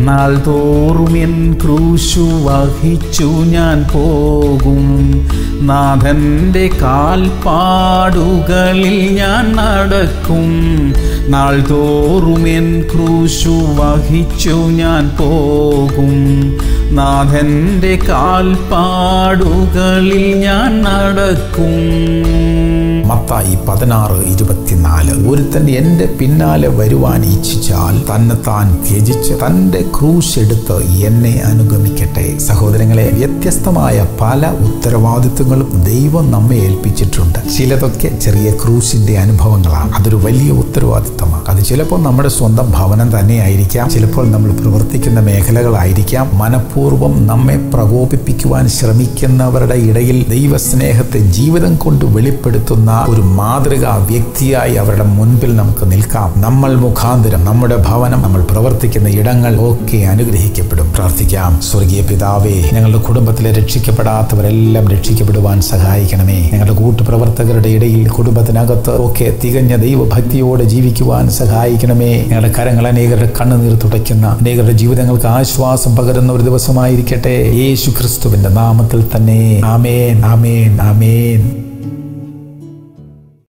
നാൾ തോറും എൻ ക്രൂശു വഹിച്ചു ഞാൻ പോകും നാഥൻ്റെ കാൽപ്പാടുകളിൽ ഞാൻ നടക്കും നാൾ തോറും എൻ ക്രൂശു വഹിച്ചു ഞാൻ പോകും നാഥൻ്റെ കാൽപ്പാടുകളിൽ ഞാൻ നടക്കും മത്തായി പതിനാറ് ഇരുപത്തിനാല് ഒരുത്തൻ എൻ്റെ പിന്നാലെ വരുവാൻ ഇച്ഛിച്ചാൽ തന്നെ താൻ ത്യജിച്ച് തൻ്റെ ക്രൂശ് എടുത്ത് എന്നെ അനുഗമിക്കട്ടെ സഹോദരങ്ങളെ വ്യത്യസ്തമായ പല ഉത്തരവാദിത്വങ്ങളും ദൈവം നമ്മെ ഏൽപ്പിച്ചിട്ടുണ്ട് ചിലതൊക്കെ ചെറിയ ക്രൂശിന്റെ അനുഭവങ്ങളാണ് അതൊരു വലിയ ഉത്തരവാദിത്തമാണ് അത് ചിലപ്പോൾ നമ്മുടെ സ്വന്തം ഭവനം തന്നെയായിരിക്കാം ചിലപ്പോൾ നമ്മൾ പ്രവർത്തിക്കുന്ന മേഖലകളായിരിക്കാം മനഃപൂർവ്വം നമ്മെ പ്രകോപിപ്പിക്കുവാൻ ശ്രമിക്കുന്നവരുടെ ഇടയിൽ ദൈവസ്നേഹത്തെ ജീവിതം കൊണ്ട് വെളിപ്പെടുത്തുന്ന ഒരു മാതൃകാ വ്യക്തിയായി അവരുടെ മുൻപിൽ നമുക്ക് നിൽക്കാം നമ്മൾ മുഖാന്തരം നമ്മുടെ ഭവനം നമ്മൾ പ്രവർത്തിക്കുന്ന ഇടങ്ങൾ ഒക്കെ അനുഗ്രഹിക്കപ്പെടും പ്രാർത്ഥിക്കാം സ്വർഗീയ പിതാവേ ഞങ്ങളുടെ കുടുംബത്തിലെ രക്ഷിക്കപ്പെടാത്തവരെല്ലാം രക്ഷിക്കപ്പെടുവാൻ സഹായിക്കണമേ ഞങ്ങളുടെ കൂട്ടുപ്രവർത്തകരുടെ ഇടയിൽ കുടുംബത്തിനകത്ത് ഒക്കെ തികഞ്ഞ ദൈവഭക്തിയോടെ ജീവിക്കുവാൻ സഹായിക്കണമേ ഞങ്ങളുടെ കരങ്ങൾ അനേകരുടെ കണ്ണുനീർ തുടയ്ക്കുന്ന അനേകരുടെ ജീവിതങ്ങൾക്ക് ആശ്വാസം പകരുന്ന ഒരു ദിവസമായിരിക്കട്ടെ യേശു ക്രിസ്തുവിന്റെ നാമത്തിൽ തന്നെ ആമേൻ ആമേൻ ആമേൻ